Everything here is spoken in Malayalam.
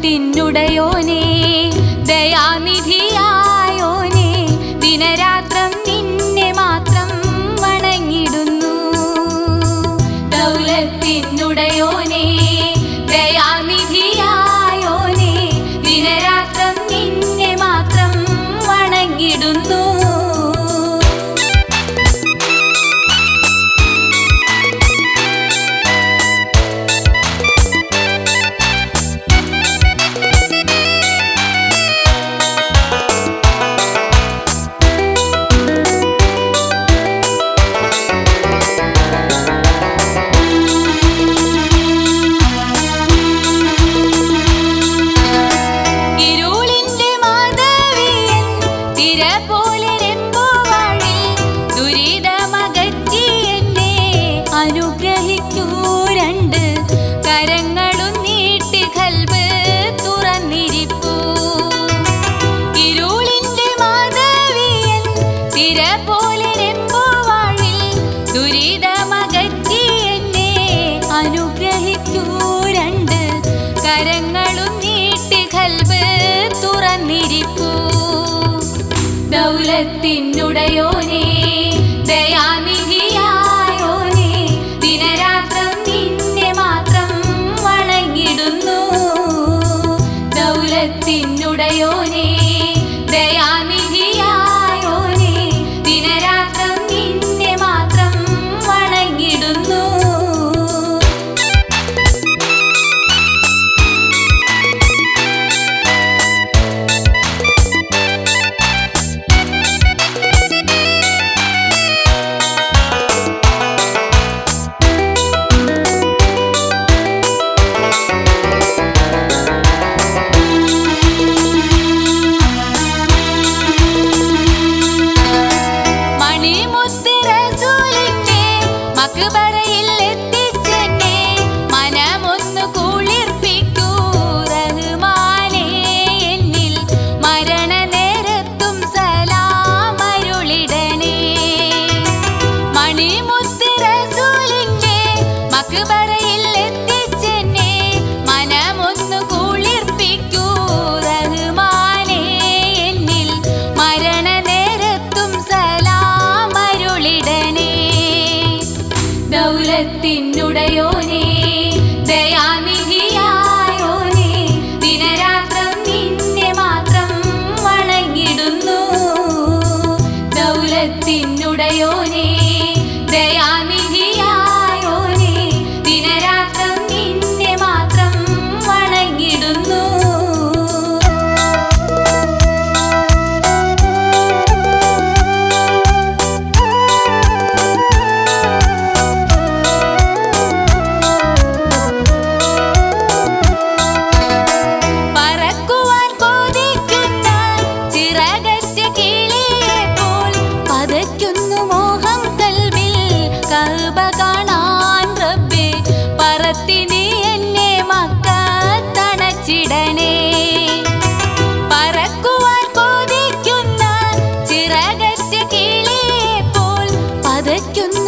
ദൗലത്തിനുടയോനേ ദയാനിധിയായോനേ ദിനരാത്രം നിന്നെ മാത്രം വണങ്ങിടുന്നു ദൗലത്തിനുടയോനേ ദയാനിധിയായോനേ ദിനരാത്രം നിന്നെ മാത്രം വണങ്ങിടുന്നു ഇരുളിന്റെ മാധവിയൻ തിര പോലെ രംഗുവാഴിൽ ദുരിതമകറ്റി എന്നെ അനുഗ്രഹിക്കൂ രണ്ട് കരങ്ങളും നീട്ടി കൽബ് തുറന്നിരിപ്പൂ ഇരുളിന്റെ മാധവിയൻ തിര പോലെ രംഗുവാഴിൽ ദുരിതമകറ്റി എന്നെ അനുഗ്രഹിക്കൂ രണ്ട് കരങ്ങളും നീട്ടി കൽബ് തുറന്നിരിപ്പൂ ദൗലത്തിനുടയോനേ ദയാനിധിയായോനേ ദിനരാത്രം നിന്നെ മാത്രം വണങ്ങിടുന്നു ദൗലത്തിനുടയോനേ ദയാനിധിയായോനേ ദിനരാത്രം നിന്നെ മാത്രം വണങ്ങിടുന്നു മണിമുത്ത് റസൂലിന്റെ മക്ബറയിൽ എത്തിച്ചെന്നെ മനമൊന്നു കുളിർപ്പിക്കൂ റഹ്മാനേ എന്നിൽ മരണനേരത്തും സലാമരുളിടണേ മണിമുത്ത് റസൂലിന്റെ മക്ബറയിൽ എത്തിച്ചെന്നെ മനമൊന്നു കുളിർപ്പിക്കൂ റഹ്മാനേ എന്നിൽ മരണനേരത്തും സലാമരുളിടണേ ദൗലത്തിനുടയോനേ ദയാനിധിയായോനേ ദിനരാത്രം നിന്നെ മാത്രം വണങ്ങിടുന്നു ദൗലത്തിനുടയോനേ ദയാനിധിയായോനേ ദിനരാത്രം നിന്നെ മാത്രം വണങ്ങിടുന്നു പറക്കുവാൻ കൊതിക്കുന്ന ചിറകറ്റ കിളിയെപ്പോൾ പതയ്ക്കുന്നു മോഹം കൽവിൽ കഅബ കാണാൻ റബ്ബേ പറത്തി നീ എന്നെ മക്കത്തണച്ചിടണേ പറക്കുവാൻ കൊതിക്കുന്ന ചിറകറ്റ കിളിയെപ്പോൾ പതയ്ക്കുന്നു